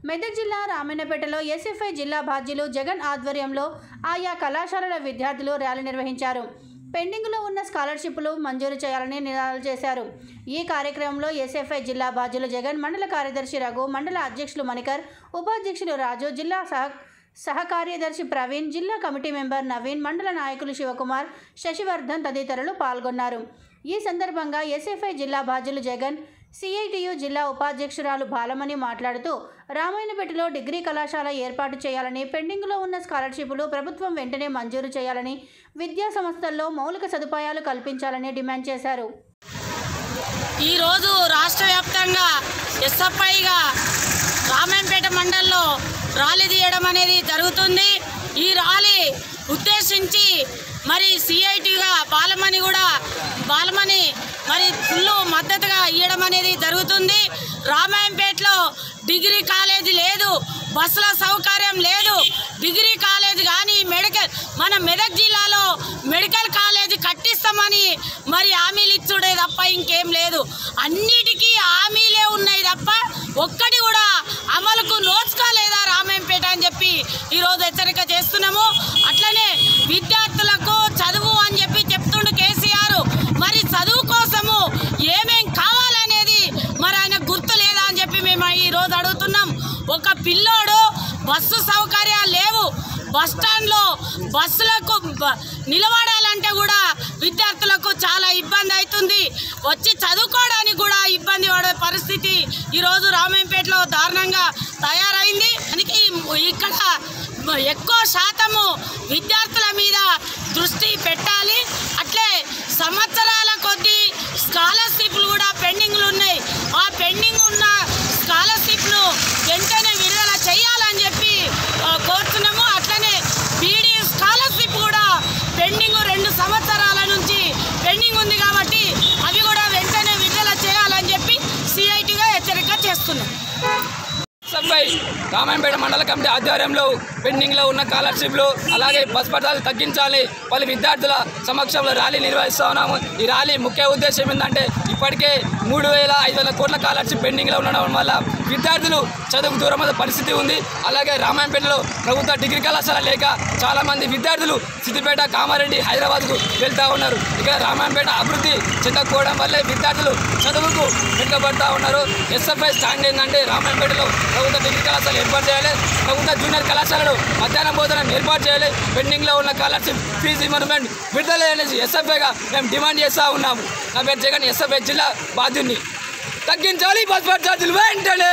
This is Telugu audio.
మెదక్ జిల్లా రామన్నపేటలో ఎస్ఎఫ్ఐ జిల్లా బాధ్యులు జగన్ ఆధ్వర్యంలో ఆయా కళాశాలల విద్యార్థులు ర్యాలీ నిర్వహించారు పెండింగ్లో ఉన్న స్కాలర్షిప్లు మంజూరు చేయాలని నినాదాలు చేశారు ఈ కార్యక్రమంలో ఎస్ఎఫ్ఐ జిల్లా బాధ్యులు జగన్ మండల కార్యదర్శి రఘు మండల అధ్యక్షులు మణికర్ ఉపాధ్యక్షులు రాజు జిల్లా సహ సహకార్యదర్శి ప్రవీణ్ జిల్లా కమిటీ మెంబర్ నవీన్ మండల నాయకులు శివకుమార్ శశివర్ధన్ తదితరులు పాల్గొన్నారు ఈ సందర్భంగా ఎస్ఎఫ్ఐ జిల్లా బాధ్యులు జగన్ సిఐటియు జిల్లా ఉపాధ్యక్షురాలు బాలమణి మాట్లాడుతూ రామాయణపేటలో డిగ్రీ కళాశాల ఏర్పాటు చేయాలని పెండింగ్లో ఉన్న స్కాలర్షిప్లు ప్రభుత్వం వెంటనే మంజూరు చేయాలని విద్యా సంస్థల్లో మౌలిక సదుపాయాలు కల్పించాలని డిమాండ్ చేశారు ఈరోజు రాష్ట్ర వ్యాప్తంగా ఎస్ఎఫ్ఐగా రామాయంపేట మండలంలో ర్యాలీ తీయడం అనేది జరుగుతుంది ఈ ర్యాలీ ఉద్దేశించి మరి సిఐటిగా బాలమణి కూడా బాలమణి మరి ఫుల్ మద్దతుగా ఇవ్వడం అనేది జరుగుతుంది రామాయంపేటలో డిగ్రీ కాలేజీ లేదు బస్సుల సౌకర్యం లేదు డిగ్రీ కాలేజ్ కానీ మెడికల్ మన మెదక్ జిల్లాలో మెడికల్ కాలేజీ కట్టిస్తామని మరి హామీలు ఇచ్చుడే తప్ప ఇంకేం లేదు అన్నిటికీ హామీలే ఉన్నాయి తప్ప ఒక్కటి కూడా అమలుకు నోచుకోలేదా రామాయంపేట అని చెప్పి ఈరోజు హెచ్చరిక చేస్తున్నాము అట్లనే విద్యార్థులకు చదువు అని చెప్పి చెప్తుండు కేసీఆర్ మరి చదువు కోసము ఏమేం కావాలనేది మరి ఆయన గుర్తు లేదా అని చెప్పి మేము ఈ రోజు అడుగుతున్నాం ఒక పిల్లోడు బస్సు సౌకర్యాలు లేవు బస్ స్టాండ్లో బస్సులకు బ- నిలబడాలంటే కూడా విద్యార్థులకు చాలా ఇబ్బంది అవుతుంది వచ్చి చదువుకోవడానికి కూడా ఇబ్బంది పడే పరిస్థితి ఈరోజు రామాయంపేటలో దారుణంగా తయారైంది అందుకే ఈ- ఇక్కడ ఎక్కువ శాతము విద్యార్థుల మీద దృష్టి పెట్టాలి అట్లే సంవత్సరాల కొద్దీ స్కాలర్షిప్లు కూడా పెండింగ్లు ఉన్నాయి ఆ పెండింగ్ ఉన్న స్కాలర్షిప్లు వెంటనే విడుదల చేయాలని చెప్పి ఆ, కోరుతున్నాము అట్లనే బీడీ స్కాలర్షిప్ కూడా పెండింగ్ రెండు సంవత్సరాల నుంచి పెండింగ్ ఉంది కాబట్టి అవి కూడా వెంటనే విడుదల చేయాలని చెప్పి సిఐటిగా హెచ్చరిక చేస్తున్నాం సబ్వై రామాయంపేట మండల కమిటీ ఆధ్వర్యంలో పెండింగ్లో ఉన్న స్కాలర్షిప్లు అలాగే బస్ పట్టాలు తగ్గించాలి పలు విద్యార్థుల సమక్షంలో ర్యాలీ నిర్వహిస్తూ ఉన్నాము ఈ ర్యాలీ ముఖ్య ఉద్దేశం ఏంటంటే ఇప్పటికే మూడు వేల ఐదు వేల కోట్ల స్కాలర్షిప్ పెండింగ్లో ఉండడం వల్ల విద్యార్థులు చదువుకు దూరమైన పరిస్థితి ఉంది అలాగే రామాయంపేటలో ప్రభుత్వ డిగ్రీ కళాశాల లేక చాలామంది విద్యార్థులు సిద్దిపేట కామారెడ్డి హైదరాబాద్కు వెళ్తూ ఉన్నారు ఇక్కడ రామాయంపేట అభివృద్ధి చెందకపోవడం వల్లే విద్యార్థులు చదువుకు వెనుకబడతా ఉన్నారు ఎస్ఎఫ్ఐ స్టాండ్ ఏంటంటే రామాయంపేటలో ప్రభుత్వ డిగ్రీ కళాశాల ఏర్పాటు చేయాలి ప్రభుత్వ జూనియర్ కళాశాలలో మధ్యాహ్నం భోజనం ఏర్పాటు చేయాలి పెండింగ్లో ఉన్న స్కాలర్షిప్ ఫీజు రిమర్మెంట్ విడుదల చేయాలని ఎస్ఎఫ్ఐగా మేము డిమాండ్ చేస్తూ ఉన్నాము నా పేరు జగన్ ఎస్ఎఫ్ఐ జిల్లా బాధ్యుని తగ్గించాలి బస్ ఛార్జీలు వెంటనే